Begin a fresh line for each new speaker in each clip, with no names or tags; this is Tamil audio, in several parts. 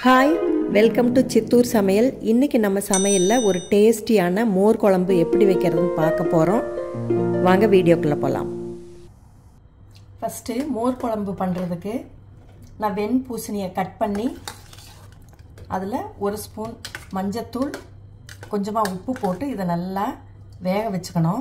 ஹாய் வெல்கம் டு சித்தூர் சமையல் இன்றைக்கி நம்ம சமையலில் ஒரு டேஸ்டியான மோர் குழம்பு எப்படி வைக்கிறதுன்னு பார்க்க போகிறோம் வாங்க வீடியோக்குள்ளே போகலாம் ஃபஸ்ட்டு மோர் குழம்பு பண்ணுறதுக்கு நான் வெண் பூசணியை கட் பண்ணி அதில் ஒரு ஸ்பூன் மஞ்சத்தூள் கொஞ்சமாக உப்பு போட்டு இதை நல்லா வேக வச்சுக்கணும்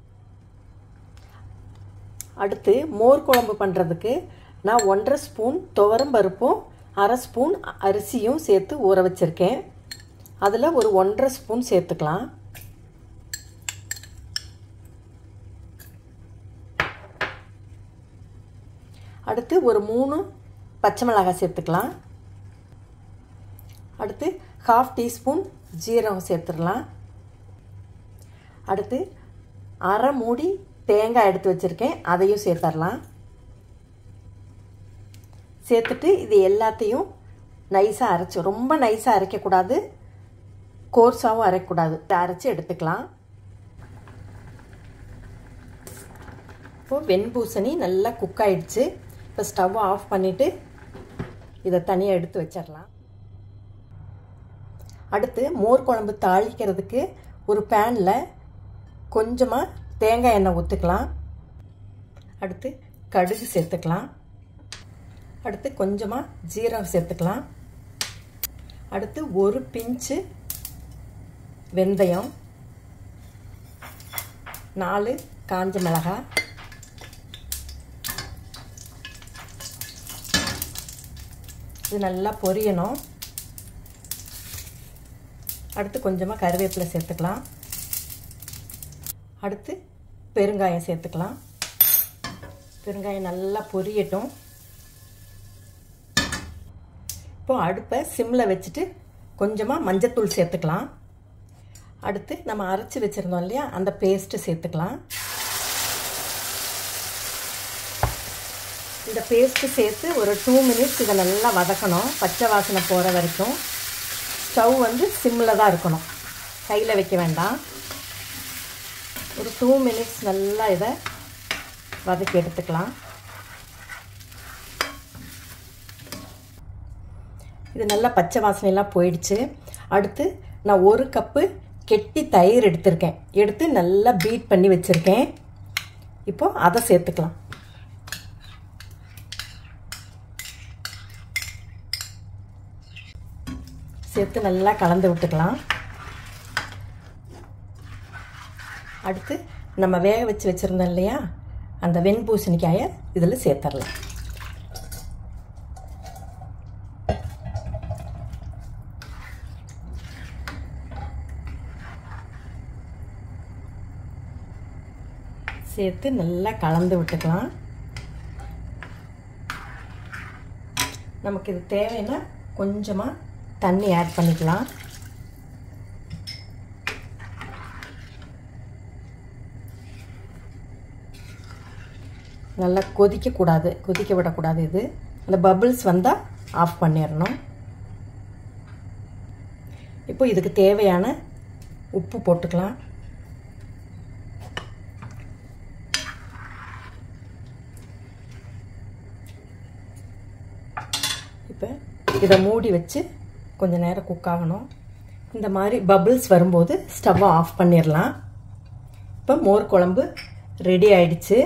அடுத்து மோர் குழம்பு பண்ணுறதுக்கு நான் ஒன்றரை ஸ்பூன் துவரம் பருப்பும் அரை ஸ்பூன் அரிசியும் சேர்த்து ஊற வச்சுருக்கேன் அதில் ஒரு ஒன்றரை ஸ்பூன் சேர்த்துக்கலாம் அடுத்து ஒரு மூணு பச்சை மிளகாய் சேர்த்துக்கலாம் அடுத்து ஹாஃப் டீஸ்பூன் ஜீரகம் சேர்த்துடலாம் அடுத்து அரை மூடி தேங்காய் எடுத்து வச்சுருக்கேன் அதையும் சேர்த்துடலாம் சேர்த்துட்டு இது எல்லாத்தையும் நைஸாக அரைச்சி ரொம்ப நைஸாக அரைக்கக்கூடாது கோர்ஸாகவும் அரைக்கக்கூடாது அரைச்சி எடுத்துக்கலாம் இப்போது வெண்பூசணி நல்லா குக் ஆகிடுச்சு இப்போ ஸ்டவ்வை ஆஃப் பண்ணிவிட்டு இதை தனியாக எடுத்து வச்சிடலாம் அடுத்து மோர் குழம்பு தாளிக்கிறதுக்கு ஒரு பேனில் கொஞ்சமாக தேங்காய் எண்ணெய் ஊற்றுக்கலாம் அடுத்து கடுகு சேர்த்துக்கலாம் அடுத்து கொஞ்சமாக ஜீரகம் சேர்த்துக்கலாம் அடுத்து ஒரு பிஞ்சு வெந்தயம் நாலு காஞ்ச மிளகாய் இது நல்லா பொரியணும் அடுத்து கொஞ்சமாக கருவேப்பிலை சேர்த்துக்கலாம் அடுத்து பெருங்காயம் சேர்த்துக்கலாம் பெருங்காயம் நல்லா பொரியட்டும் இப்போ அடுப்பை சிம்மில் வச்சுட்டு கொஞ்சமாக மஞ்சத்தூள் சேர்த்துக்கலாம் அடுத்து நம்ம அரைச்சி வச்சுருந்தோம் இல்லையா அந்த பேஸ்ட்டு சேர்த்துக்கலாம் இந்த பேஸ்ட்டு சேர்த்து ஒரு டூ மினிட்ஸ் இதை நல்லா வதக்கணும் பச்சை வாசனை போகிற வரைக்கும் ஸ்டவ் வந்து சிம்மில் தான் இருக்கணும் கையில் வைக்க வேண்டாம் ஒரு டூ மினிட்ஸ் நல்லா இதை வதக்கி எடுத்துக்கலாம் இது நல்லா பச்சை வாசனையெல்லாம் போயிடுச்சு அடுத்து நான் ஒரு கப்பு கெட்டி தயிர் எடுத்திருக்கேன் எடுத்து நல்லா பீட் பண்ணி வச்சுருக்கேன் இப்போது அதை சேர்த்துக்கலாம் சேர்த்து நல்லா கலந்து விட்டுக்கலாம் அடுத்து நம்ம வேக வச்சு வச்சுருந்தோம் இல்லையா அந்த வெண்பூசணிக்காயை இதில் சேர்த்துடலாம் சேர்த்து நல்லா கலந்து விட்டுக்கலாம் நமக்கு இது தேவைன்னா கொஞ்சமாக தண்ணி ஆட் பண்ணிக்கலாம் நல்லா கொதிக்கக்கூடாது கொதிக்க விடக்கூடாது இது அந்த பபிள்ஸ் வந்தால் ஆஃப் பண்ணிடணும் இப்போ இதுக்கு தேவையான உப்பு போட்டுக்கலாம் இப்போ இதை மூடி வச்சு கொஞ்சம் நேரம் குக் ஆகணும் இந்த மாதிரி பபிள்ஸ் வரும்போது ஸ்டவ்வை ஆஃப் பண்ணிடலாம் இப்போ மோர் குழம்பு ரெடி ஆயிடுச்சு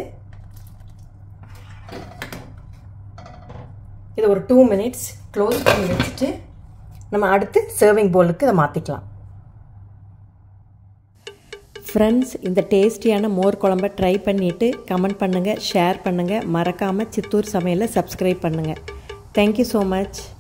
இதை ஒரு டூ மினிட்ஸ் க்ளோஸ் பண்ணி வச்சுட்டு நம்ம அடுத்து சர்விங் போலுக்கு இதை மாற்றிக்கலாம் ஃப்ரெண்ட்ஸ் இந்த டேஸ்டியான மோர் குழம்ப ட்ரை பண்ணிவிட்டு கமெண்ட் பண்ணுங்கள் ஷேர் பண்ணுங்கள் மறக்காமல் சித்தூர் சமையலை சப்ஸ்கிரைப் பண்ணுங்கள் தேங்க்யூ ஸோ மச்